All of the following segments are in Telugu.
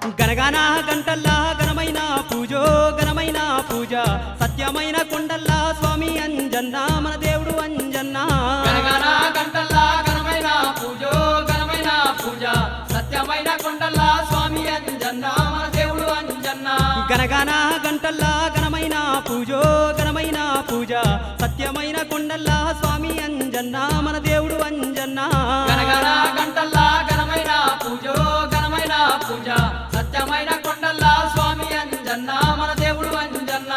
గనగాన గంటల్లా ఘనమైన పూజో ఘనమైన పూజ సత్యమైన కొండల్లా స్వామి అంజన్న మన దేవుడు అంజన్న గనగన గంటల్లా ఘనమైన పూజో ఘనమైన పూజ సత్యమైన కొండల్లా స్వామి అంజన్న మన దేవుడు అంజన్న గనగాన గంటల్లా ఘనమైన పూజో ఘనమైన పూజ సత్యమైన కొండల్లా స్వామి అంజన్న మన దేవుడు అంజన్న గనగన గంటల్లా ఘనమైన పూజో ఘనమైన పూజ సత్యమైన కొండల్లా స్వామి అంజన్న మన దేవుడు అంజన్న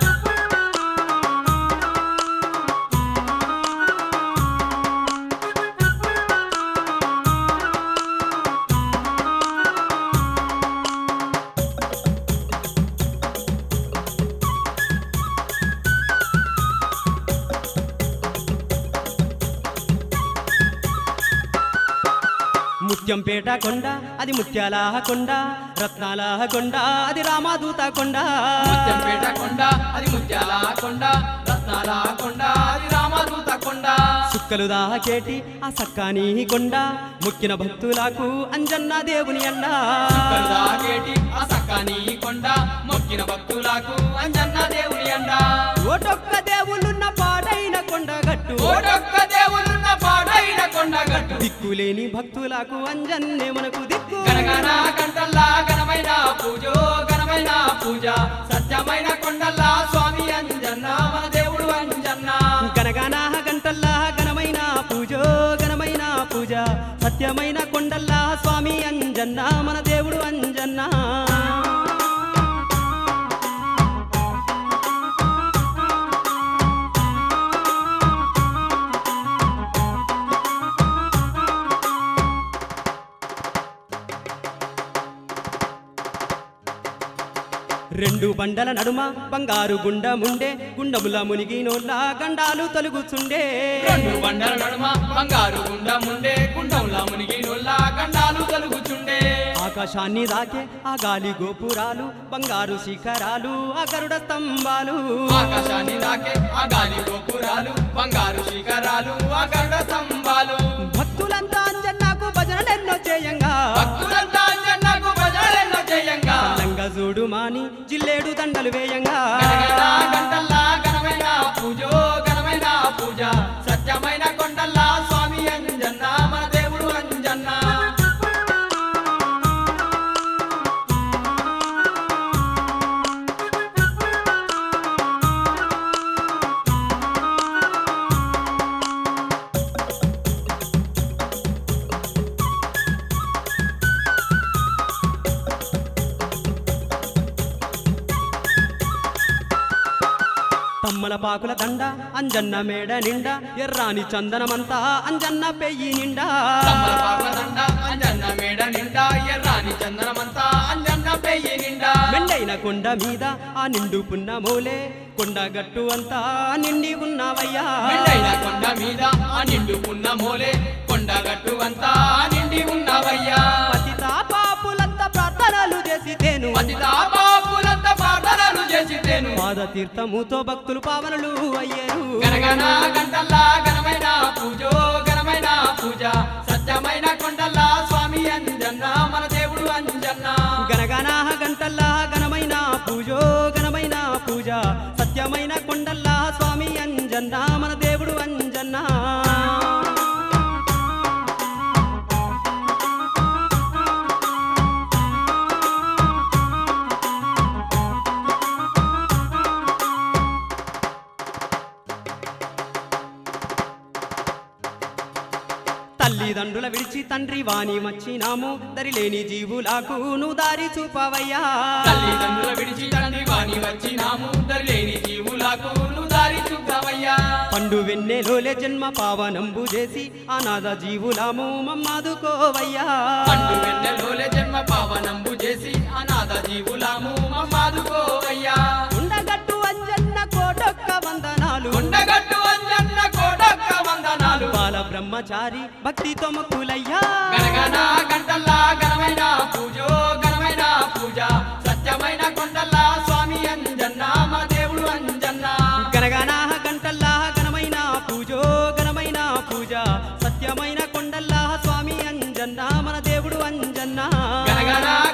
ముత్యంపేట కొండ అది ముత్యాల కొండ రత్నాల కొండ అది రామదూత కొండ ముత్యంపేట కొండ అది ముత్యాల కొండ రత్నాల కొండ అది రామదూత కొండ సుక్కలు దాకేటి ఆ సక్కాని కొండ మొక్కిన భక్తులకు అంజన్న దేవుని అండ దాగేటి ఆ సక్కాని కొండ మొక్కిన భక్తులకు అంజన్న దేవుని అండ ఓటొక్క దేవుళ్ళున్న పాడైన కొండ గట్టు ఓడొక్క దేవులున్న పాడైన కొండగట్టు దిక్కులేని భక్తులకు అంజన్నే మనకు దిక్కు గనగన గంటల్లా ఘనమైన పూజో ఘనమైన పూజ సత్యమైన కొండల్లా స్వామి అంజన్న మన దేవుడు అంజన్న గనగాన గంటల్లా ఘనమైన పూజో ఘనమైన పూజ సత్యమైన కొండల్లా స్వామి అంజన్న మన దేవుడు అంజన్న రెండు బండల నడుమ బంగారు గుండముండే గుండముల మునిగి నోళ్ళ గండాలు తొలుగుచుండే రెండు బండల నడుమ బంగారు గుండముండే గుండంలా మునిగి నొల్లా గండాలు తలుగుచుండే ఆకాశాన్ని దాకే ఆ గాలి గోపురాలు బంగారు శిఖరాలు ఆ గరుడ స్తంభాలు ఆకాశాన్ని దాకే ఆ గాలి గోపురాలు బంగారు శిఖరాలు ఆ గరుడ స్తంభాలు భక్తులంతా అంజన్నకు భజనలెన్నో చేయంగా భక్తులంతా అంజన్నకు భజనలెన్నో చేయంగా లంగ చూడు మాని జిల్లేడు దండలు వేయంగా గనగన గంటల్లా ఘనమైన పూజో ఘనమైన పూజ సత్యమైన కొండల్లా స్వామి అంజన్న మన దేవుడు అంజన్న తమ్మల పాకుల దండ అంజన్న మేడ నిండా ఎర్రాని చందనమంతా అంజన్న పెయ్యి నిండా తమ్మలపాకుల దండ అంజన్న మేడ నిండా ఎర్రాని చందనమంతా అంజన్న పెయ్యి నిండా మెండైన కొండ మీద ఆ నిండు పున్నమోలే కొండ గట్టు అంతా నిండి ఉన్నావయ్యా మెండైన కొండ మీద ఆ నిండు ఉన్న మోలే కొండగట్టు అంతా నిండి ఉన్నవయ్యా పతిత పాపులంతా ప్రార్థనలు చేసి తేను పతితా బాపులంతా ప్రార్థనలు చేసితేను పాద తీర్థముతో భక్తులు పావనలు అయ్యారు గనగన గంటల్లా ఘనమైన పూజో ఘనమైన పూజ సత్యమైన కొండల్లా స్వామి అంజన్న మన దేవుడు అంజన్న గనగన గంటల్లా ఘనమైన పూజో ఘనమైన పూజ సత్యమైన కొండల్లా స్వామి అంజన్న మన దేవుడు అంజన్న తల్లిదండ్రుల విడిచి తండ్రి వాణి మచ్చినాము దరిలేని జీవులకు నువ్వు దారి చూపవయ్యా తల్లిదండ్రుల విడిచి తండ్రి వాణి వచ్చినాము దరిలేని జీవులకు నువ్వు దారి చూద్దామయ్యా పండు వెన్నెలోలే జన్మ పావనంబు చేసి అనాథ జీవులాము మమ్మాదుకోవయ్యా పండు వెన్నెలోలే జన్మ పావనంబు చేసి అనాథ జీవులాము మమ్మాదుకోవయ్యా ఉండగట్టు అంజన్న కోటొక్క వందనాలు కొండగట్టు అంజన్న కోటొక్క వందనాలు బాల బ్రహ్మచారి భక్తితో మొక్కులయ్యా గనగన గంటల్లా ఘనమైన పూజో ఘనమైన పూజ సత్యమైన కొండల్లా స్వామి అంజన్న మా దేవుడు అంజన్న గనగన గంటల్లా ఘనమైన పూజో ఘనమైన పూజ సత్యమైన కొండల్లా స్వామి అంజన్న మన దేవుడు అంజన్న గనగన